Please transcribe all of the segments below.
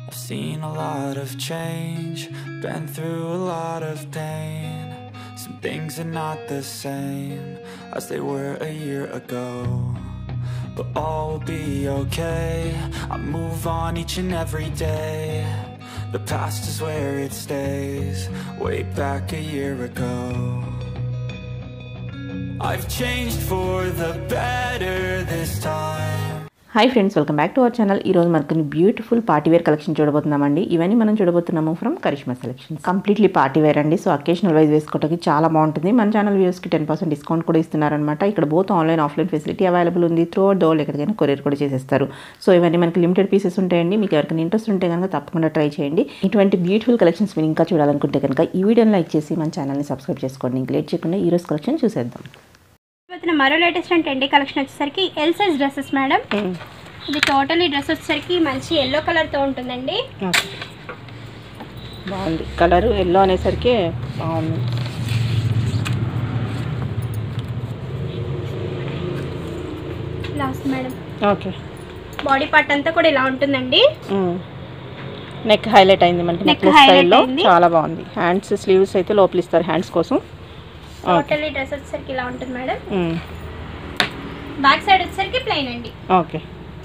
I've seen a lot of change, been through a lot of pain. Some things are not the same as they were a year ago. But all will be okay. I move on each and every day. The past is where it stays, way back a year ago. I've changed for the better this time. Hi friends welcome back to our channel ఈ రోజు మనకు beautiful party wear collection చూడబోతున్నామండి ఇవన్నీ మనం చూడబోతున్నాము from Karishma selection completely party wear అండి so occasional wise వేసుకోవడానికి చాలా బాగుంటుంది మన ఛానల్ వ్యూస్కి టెన్ పర్సెంట్ డిస్కౌంట్ కూడా ఇస్తున్నారనమాట ఇక్కడ both online offline facility available ఉంది త్రూ అవుట్ ద వరల్డ్ ఎక్కడికైనా కొరియర్ కూడా చేసేస్తారు సో ఇవన్నీ మనకి లిమిటెడ్ పీసెస్ ఉంటాయండి మీకు ఎవరికైనా ఇంట్రెస్ట్ ఉంటే కనుక తప్పకుండా ట్రై చేయండి ఇటువంటి బ్యూటిఫుల్ కలెక్షన్స్ మీరు ఇంకా చూడాలనుకుంటే కనుక ఈ వీడియోని లైక్ చేసి మన ఛానల్ని సబ్స్క్రైబ్ చేసుకోండి ఇంక లేట్ చేయకుండా ఈ రోజు కలెక్షన్ చూసేద్దాం వచ్చిన మరో లేటెస్ట్ అండ్ ట్రెండీ కలెక్షన్ వచ్చేసరికి ఎల్ సైజ్ డ్రెస్సెస్ మేడం ఇది టోటల్ ఈ డ్రెస్ వచ్చేసరికి మంచి ఎల్లో కలర్తో ఉంటుందండి ఓకే బాగుంది కలర్ ఎల్లో అనేసరికి బాగుంది ఇలా వస్తుంది మేడం ఓకే బాడీ పార్ట్ అంతా కూడా ఇలా ఉంటుందండి నెక్ హైలైట్ అయింది మనకి Neck నెక్ highlight స్టైల్లో అయింది. చాలా బాగుంది హ్యాండ్స్ స్లీవ్స్ అయితే లోపల ఇస్తారు హ్యాండ్స్ కోసం టోటల్ ఈ డ్రెస్ వచ్చేసరికి ఇలా ఉంటుంది మేడం బ్యాక్ సైడ్ వచ్చేసరికి ప్లెయిన్ అండి ఓకే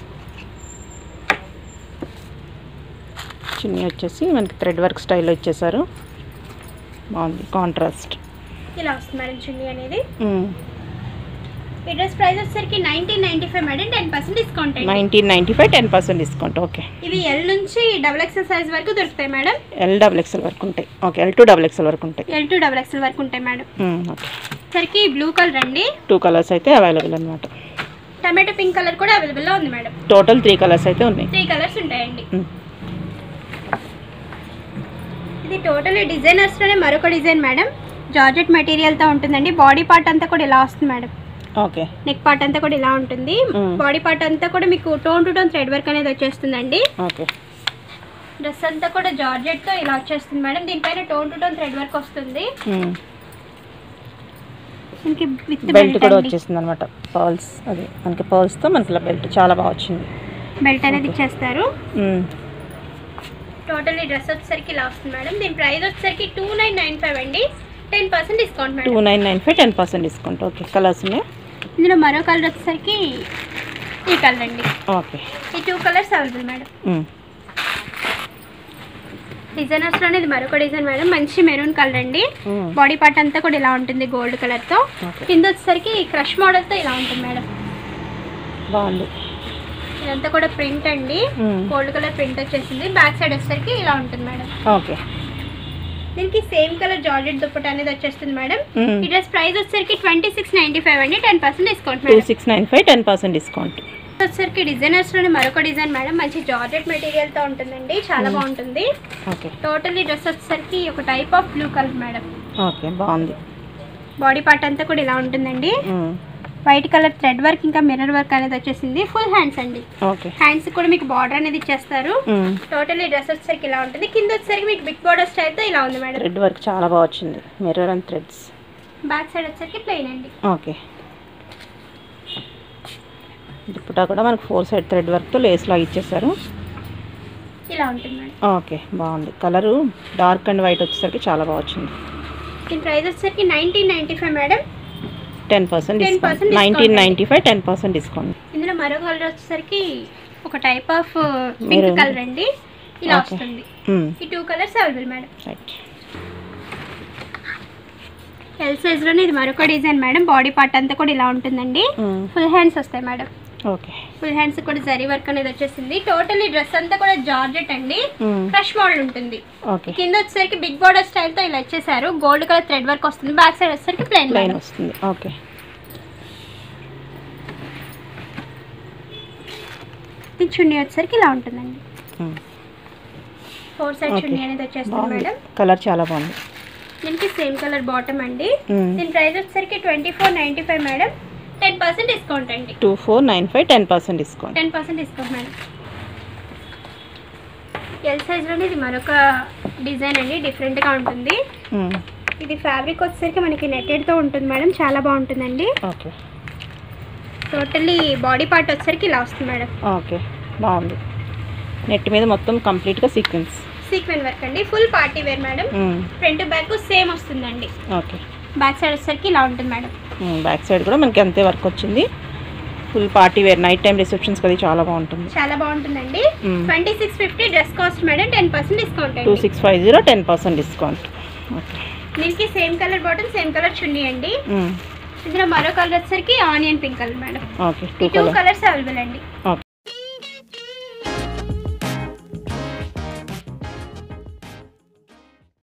చున్నీ వచ్చేసి మనకి థ్రెడ్ వర్క్ స్టైల్లో ఇచ్చేసారు బాగుంది కాంట్రాస్ట్ ఇలా వస్తుంది మేడం చున్నీ అనేది ఈ డ్రెస్ ప్రైస్ వచ్చేసరికి nineteen ninety five madam ten percent discount అండి nineteen ninety five ten percent discount okay ఇవి ఎల్ నుంచి డబుల్ ఎక్స్ఎల్ సైజ్ వరకు దొరుకుతాయి మేడం ఎల్ డబుల్ ఎక్స్ఎల్ వరకు ఉంటాయి okay L to double XL వరకు ఉంటాయి ఎల్ టు డబుల్ ఎక్స్ఎల్ వరకు ఉంటాయి మేడం ఓకే సరికి బ్లూ కలర్ అండి టూ కలర్స్ అయితే అవైలబుల్ అనమాట టమాటో పింక్ కలర్ కూడా అవైలబుల్లో ఉంది మేడం టోటల్ త్రీ కలర్స్ అయితే ఉన్నాయి త్రీ కలర్స్ ఉంటాయండి మ్మ్. ఇది టోటల్ డిజైనర్స్లోనే మరొక డిజైన్ మేడం జార్జెట్ మెటీరియల్తో ఉంటుందండి బాడీ పార్ట్ అంతా కూడా ఇలా వస్తుంది మేడం ఓకే నెక్ పార్ట్ అంతా కూడా ఇలా ఉంటుంది మ్మ్. బాడీ పార్ట్ అంతా కూడా మీకు tone to tone thread work అనేది వచ్చేస్తుందండి ఓకే డ్రెస్ అంతా కూడా జార్జెట్తో ఇలా వచ్చేస్తుంది మేడం దీనిపైన tone to tone thread work వస్తుంది దీనికి విత్ బెల్ట్ బెల్ట్ కూడా అండి వచ్చేసింది అనమాట పర్ల్స్ అది మనకి పర్ల్స్తో మనకి ఇలా బెల్ట్ చాలా బాగా వచ్చింది బెల్ట్ అనేది ఇచ్చేస్తారు మ్మ్. టోటల్ ఈ డ్రెస్ వచ్చేసరికి ఇలా వస్తుంది మేడం దీని ప్రైస్ వచ్చేసరికి టూ నైన్ నైన్ ఫైవ్ అండి ten percent discount two madam nine nine five ten percent discount okay colours ఉన్నాయి ఇందులో మరో కలర్ వచ్చేసరికి ఈ కలర్ అండి ఓకే ఈ టూ కలర్స్ అవైలబుల్ మేడం మ్మ్. డిజైనర్స్ లోనే ఇది మరొక డిజైన్ మేడం మంచి మెరూన్ కలర్ అండి మ్మ్. బాడీ పార్ట్ అంతా కూడా ఇలా ఉంటుంది గోల్డ్ కలర్ తో ఓకే కింద వచ్చేసరికి క్రష్ మోడల్ తో ఇలా ఉంటుంది మేడం బాగుంది ఇదంతా కూడా ప్రింట్ అండి మ్మ్. గోల్డ్ కలర్ ప్రింట్ వచ్చేసింది బ్యాక్ సైడ్ వచ్చేసరికి ఇలా ఉంటుంది మేడం ఓకే దీనికి సేమ్ కలర్ జార్జెట్ దుప్పట అనేది వచ్చేస్తుంది మేడం మ్మ్. ఈ డ్రెస్ ప్రైస్ వచ్చేసరికి ట్వంటీ సిక్స్ నైన్టీ ఫైవ్ అండి ten percent discount two madam six nine five ten percent discount వచ్చేసరికి డిజైనర్స్ లోనే మరొక డిజైన్ మేడం మంచి జార్జెట్ మెటీరియల్ తో ఉంటుందండి చాలా బాగుంటుంది ఓకే టోటల్ ఈ డ్రెస్ వచ్చేసరికి ఒక type of blue colour madam okay బాగుంది బాడీ పార్ట్ అంతా కూడా ఇలా ఉంటుందండి మ్మ్. వైట్ కలర్ థ్రెడ్ వర్క్ ఇంకా మిర్రర్ వర్క్ అనేది వచ్చేసింది ఫుల్ హ్యాండ్స్ అండి ఓకే హ్యాండ్స్ కూడా మీకు బార్డర్ అనేది ఇచ్చేస్తారు మ్మ్. టోటల్ ఈ డ్రెస్ వచ్చేసరికి ఇలా ఉంటుంది కింద వచ్చేసరికి మీకు బిగ్ బార్డర్ స్టైల్తో ఇలా ఉంది మేడం థ్రెడ్ వర్క్ చాలా బాగా వచ్చింది mirror and threads back side వచ్చేసరికి ప్లెయిన్ అండి ఓకే దుప్పటా కూడా మనకు ఫోర్ సైడ్ థ్రెడ్ వర్క్తో లేస్ లాగా ఇచ్చేసారు ఇలా ఉంటుంది మేడం ఓకే బాగుంది కలరు డార్క్ అండ్ వైట్ వచ్చేసరికి చాలా బాగా వచ్చింది దీని ప్రైస్ వచ్చేసరికి nineteen ninety five madam ten percent 10% discount discount nineteen ninety five ten percent discount ఇందులో మరో కలర్ వచ్చేసరికి ఒక type of pink Maroon. Colour అండి ఇలా Okay. వస్తుంది ఈ two colours available madam right L సైజ్లోనే ఇది మరొక డిజైన్ మేడం బాడీ పార్ట్ అంతా కూడా ఇలా ఉంటుందండి ఫుల్ హ్యాండ్స్ వస్తాయి మేడం ఓకే ఫుల్ హ్యాండ్స్ కూడా జరీ వర్క్ అనేది వచ్చేసింది టోటల్ ఈ డ్రెస్ అంతా కూడా జార్జెట్ అండి ఫ్రెష్ మోడల్ ఉంటుంది ఓకే కింద వచ్చేసరికి బిగ్ బార్డర్ స్టైల్ తో ఇలా ఇచ్చేసారు గోల్డ్ కలర్ థ్రెడ్ వర్క్ వస్తుంది బ్యాక్ సైడ్ వచ్చేసరికి ప్లెయిన్ లైన్ వస్తుంది ఓకే చున్నీ వచ్చేసరికి ఇలా ఉంటుందండి ఫోర్ సైడ్ Okay. చున్నీ అనేది వచ్చేస్తుంది బాగుంది మేడం కలర్ చాలా బాగుంది దీనికి సేమ్ కలర్ బాటమ్ అండి మ్మ్. దీని ప్రైస్ వచ్చేసరికి twenty four ninety five madam ten percent discount అండి two four nine five ten percent discount ten percent discount madam L సైజ్లోనే ఇది మరొక డిజైన్ అండి డిఫరెంట్గా ఉంటుంది ఇది ఫ్యాబ్రిక్ వచ్చేసరికి మనకి నెట్టెడ్తో ఉంటుంది మేడం చాలా బాగుంటుందండి ఓకే టోటల్లీ బాడీ పార్ట్ వచ్చేసరికి ఇలా వస్తుంది మేడం ఓకే బాగుంది నెట్ మీద మొత్తం కంప్లీట్గా సీక్వెన్స్ సీక్వెన్ వర్క్ అండి full party wear madam front back same వస్తుందండి ఓకే బ్యాక్ సైడ్ వచ్చేసరికి ఇలా ఉంటుంది మేడం బ్యాక్ సైడ్ కూడా మనకి అంతే వర్క్ వచ్చింది full party wear night time రిసెప్షన్స్కి అది చాలా బాగుంటుంది చాలా బాగుంటుందండి Mm. Twenty six fifty dress cost madam ten percent discount two అండి six five zero ten percent discount okay దీనికి same colour bottom same colour chunni అండి ఇందులో మరో కలర్ వచ్చేసరికి onion pink colour madam okay two ఈ టూ కలర్ కలర్స్ అవైలబుల్ అండి okay